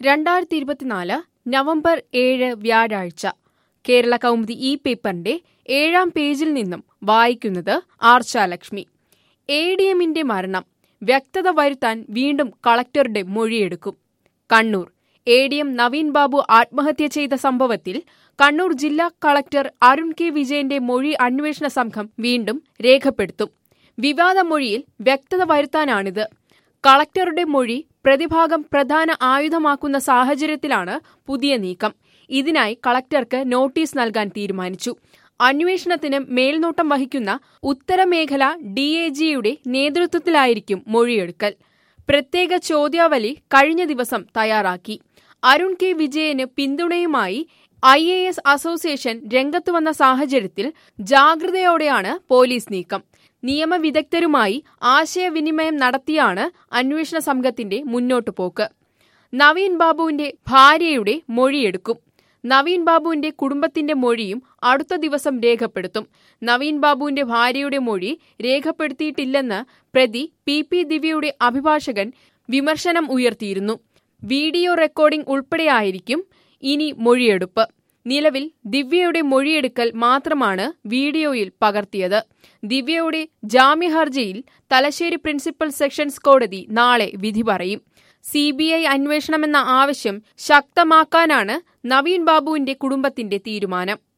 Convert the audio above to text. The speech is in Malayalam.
രണ്ടായിരത്തി ഇരുപത്തിനാല് നവംബർ ഏഴ് വ്യാഴാഴ്ച കേരള കൗമുദി ഈ പേപ്പറിന്റെ ഏഴാം പേജിൽ നിന്നും വായിക്കുന്നത് ആർച്ചാലക്ഷ്മി എ ഡി എമ്മിന്റെ മരണം വ്യക്തത വരുത്താൻ വീണ്ടും കളക്ടറുടെ മൊഴിയെടുക്കും Kannur A D M Naveen Babu ആത്മഹത്യ ചെയ്ത സംഭവത്തിൽ കണ്ണൂർ ജില്ലാ കളക്ടർ അരുൺ കെ വിജയന്റെ മൊഴി അന്വേഷണ സംഘം വീണ്ടും രേഖപ്പെടുത്തും വിവാദ മൊഴിയിൽ വ്യക്തത വരുത്താനാണിത് കളക്ടറുടെ മൊഴി പ്രതിഭാഗം പ്രധാന ആയുധമാക്കുന്ന സാഹചര്യത്തിലാണ് പുതിയ നീക്കം ഇതിനായി കളക്ടർക്ക് നോട്ടീസ് നൽകാൻ തീരുമാനിച്ചു അന്വേഷണത്തിന് മേൽനോട്ടം വഹിക്കുന്ന ഉത്തരമേഖല ഡിഎജിയുടെ നേതൃത്വത്തിലായിരിക്കും മൊഴിയെടുക്കൽ പ്രത്യേക ചോദ്യാവലി കഴിഞ്ഞ ദിവസം തയ്യാറാക്കി അരുൺ കെ വിജയന് പിന്തുണയുമായി ഐ എ എസ് അസോസിയേഷൻ രംഗത്തു വന്ന സാഹചര്യത്തിൽ ജാഗ്രതയോടെയാണ് പോലീസ് നീക്കം നിയമവിദഗ്ധരുമായി ആശയവിനിമയം നടത്തിയാണ് അന്വേഷണ സംഘത്തിന്റെ മുന്നോട്ടു പോക്ക് നവീൻ ബാബുവിന്റെ ഭാര്യയുടെ മൊഴിയെടുക്കും നവീൻ ബാബുവിന്റെ കുടുംബത്തിന്റെ മൊഴിയും അടുത്ത ദിവസം രേഖപ്പെടുത്തും നവീൻ ബാബുവിന്റെ ഭാര്യയുടെ മൊഴി രേഖപ്പെടുത്തിയിട്ടില്ലെന്ന് പ്രതി പി പി ദിവ്യയുടെ അഭിഭാഷകൻ വിമർശനം ഉയർത്തിയിരുന്നു വീഡിയോ റെക്കോർഡിംഗ് ഉൾപ്പെടെയായിരിക്കും ഇനി മൊഴിയെടുപ്പ് നിലവിൽ ദിവ്യയുടെ മൊഴിയെടുക്കൽ മാത്രമാണ് വീഡിയോയിൽ പകർത്തിയത് ദിവ്യയുടെ ജാമ്യഹർജിയിൽ തലശ്ശേരി പ്രിൻസിപ്പൽ സെഷൻസ് കോടതി നാളെ വിധി പറയും സി ബി ഐ അന്വേഷണമെന്ന ആവശ്യം ശക്തമാക്കാനാണ് നവീൻ ബാബുവിന്റെ കുടുംബത്തിന്റെ തീരുമാനം